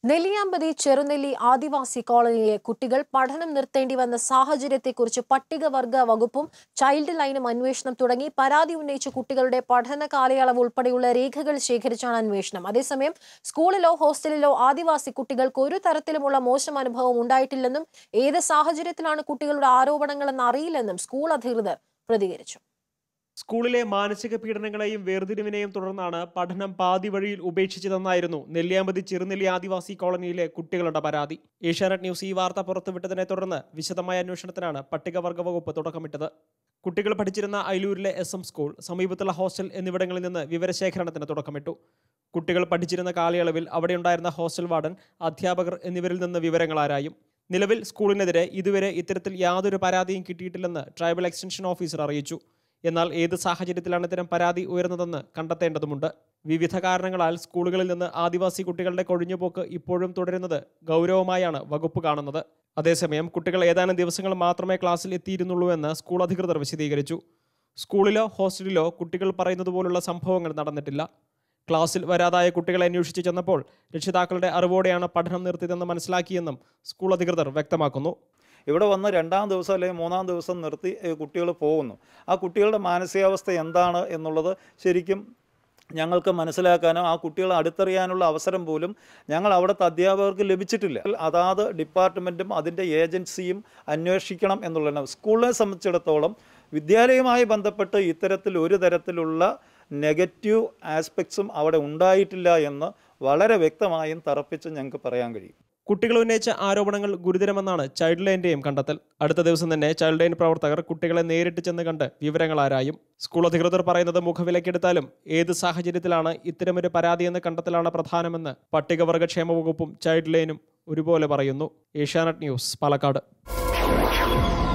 നെല്ലിയാമ്പതി ചെറുനെല്ലി ആദിവാസി കോളനിയിലെ കുട്ടികൾ പഠനം നിർത്തേണ്ടി വന്ന സാഹചര്യത്തെക്കുറിച്ച് പട്ടികവർഗ വകുപ്പും ചൈൽഡ് ലൈനും അന്വേഷണം തുടങ്ങി പരാതി ഉന്നയിച്ച കുട്ടികളുടെ പഠന കാലയളവ് ഉൾപ്പെടെയുള്ള രേഖകൾ ശേഖരിച്ചാണ് അന്വേഷണം അതേസമയം സ്കൂളിലോ ഹോസ്റ്റലിലോ ആദിവാസി കുട്ടികൾക്ക് ഒരു തരത്തിലുമുള്ള മോശം അനുഭവം ഉണ്ടായിട്ടില്ലെന്നും ഏത് സാഹചര്യത്തിലാണ് കുട്ടികളുടെ ആരോപണങ്ങളെന്ന് അറിയില്ലെന്നും സ്കൂൾ അധികൃതർ പ്രതികരിച്ചു സ്കൂളിലെ മാനസിക പീഡനങ്ങളെയും വേർതിരിവിനെയും തുടർന്നാണ് പഠനം പാതി വഴിയിൽ ഉപേക്ഷിച്ചതെന്നായിരുന്നു നെല്ലിയാമ്പതി ചെറുനെല്ലി ആദിവാസി കോളനിയിലെ കുട്ടികളുടെ പരാതി ഏഷ്യാനെറ്റ് ന്യൂസ് ഈ വാർത്ത പുറത്തുവിട്ടതിനെ തുടർന്ന് വിശദമായ അന്വേഷണത്തിനാണ് പട്ടികവർഗ വകുപ്പ് തുടക്കമിട്ടത് കുട്ടികൾ പഠിച്ചിരുന്ന അയിലൂരിലെ എസ് എം സ്കൂൾ സമീപത്തുള്ള ഹോസ്റ്റൽ എന്നിവിടങ്ങളിൽ നിന്ന് വിവരശേഖരണത്തിന് തുടക്കമിട്ടു കുട്ടികൾ പഠിച്ചിരുന്ന കാലയളവിൽ അവിടെയുണ്ടായിരുന്ന ഹോസ്റ്റൽ വാർഡൻ അധ്യാപകർ എന്നിവരിൽ നിന്ന് വിവരങ്ങൾ ആരായും നിലവിൽ സ്കൂളിനെതിരെ ഇതുവരെ ഇത്തരത്തിൽ യാതൊരു പരാതിയും കിട്ടിയിട്ടില്ലെന്ന് ട്രൈബൽ എക്സ്റ്റൻഷൻ ഓഫീസർ അറിയിച്ചു എന്നാൽ ഏത് സാഹചര്യത്തിലാണ് ഇത്തരം പരാതി ഉയർന്നതെന്ന് കണ്ടെത്തേണ്ടതുണ്ട് വിവിധ കാരണങ്ങളാൽ സ്കൂളുകളിൽ നിന്ന് ആദിവാസി കുട്ടികളുടെ കൊഴിഞ്ഞുപോക്ക് ഇപ്പോഴും തുടരുന്നത് ഗൗരവമായാണ് വകുപ്പ് കാണുന്നത് അതേസമയം കുട്ടികൾ ഏതാനും ദിവസങ്ങൾ മാത്രമേ ക്ലാസ്സിൽ എത്തിയിരുന്നുള്ളൂ എന്ന് സ്കൂൾ അധികൃതർ വിശദീകരിച്ചു സ്കൂളിലോ ഹോസ്റ്റലിലോ കുട്ടികൾ പറയുന്നത് പോലുള്ള സംഭവങ്ങൾ നടന്നിട്ടില്ല ക്ലാസ്സിൽ വരാതായ കുട്ടികളെ അന്വേഷിച്ച് ചെന്നപ്പോൾ രക്ഷിതാക്കളുടെ അറിവോടെയാണ് പഠനം നിർത്തിയതെന്ന് മനസ്സിലാക്കിയെന്നും സ്കൂൾ അധികൃതർ വ്യക്തമാക്കുന്നു ഇവിടെ വന്ന് രണ്ടാം ദിവസം അല്ലെങ്കിൽ മൂന്നാം ദിവസം നിർത്തി കുട്ടികൾ പോകുന്നു ആ കുട്ടികളുടെ മാനസികാവസ്ഥ എന്താണ് എന്നുള്ളത് ശരിക്കും ഞങ്ങൾക്ക് മനസ്സിലാക്കാനോ ആ കുട്ടികളെ അടുത്തറിയാനുള്ള അവസരം പോലും ഞങ്ങൾ അവിടുത്തെ അധ്യാപകർക്ക് ലഭിച്ചിട്ടില്ല അതാത് ഡിപ്പാർട്ട്മെൻറ്റും അതിൻ്റെ ഏജൻസിയും അന്വേഷിക്കണം എന്നുള്ളതാണ് സ്കൂളിനെ സംബന്ധിച്ചിടത്തോളം വിദ്യാലയവുമായി ബന്ധപ്പെട്ട് ഇത്തരത്തിൽ ഒരു തരത്തിലുള്ള നെഗറ്റീവ് ആസ്പെക്ട്സും അവിടെ ഉണ്ടായിട്ടില്ല എന്ന് വളരെ വ്യക്തമായും തറപ്പിച്ച് ഞങ്ങൾക്ക് പറയാൻ കഴിയും കുട്ടികൾ ഉന്നയിച്ച ആരോപണങ്ങൾ ഗുരുതരമെന്നാണ് ചൈൽഡ് ലൈൻ്റെയും കണ്ടെത്തൽ അടുത്ത ദിവസം തന്നെ ചൈൽഡ് ലൈൻ പ്രവർത്തകർ കുട്ടികളെ നേരിട്ട് ചെന്ന് കണ്ട് വിവരങ്ങൾ ആരായും സ്കൂൾ അധികൃതർ പറയുന്നത് മുഖവിലക്കെടുത്താലും ഏത് സാഹചര്യത്തിലാണ് ഇത്തരമൊരു പരാതിയെന്ന് കണ്ടെത്തലാണ് പ്രധാനമെന്ന് പട്ടികവർഗ ക്ഷേമ വകുപ്പും ചൈൽഡ് ലൈനും ഒരുപോലെ പറയുന്നു ഏഷ്യാനെറ്റ് ന്യൂസ് പാലക്കാട്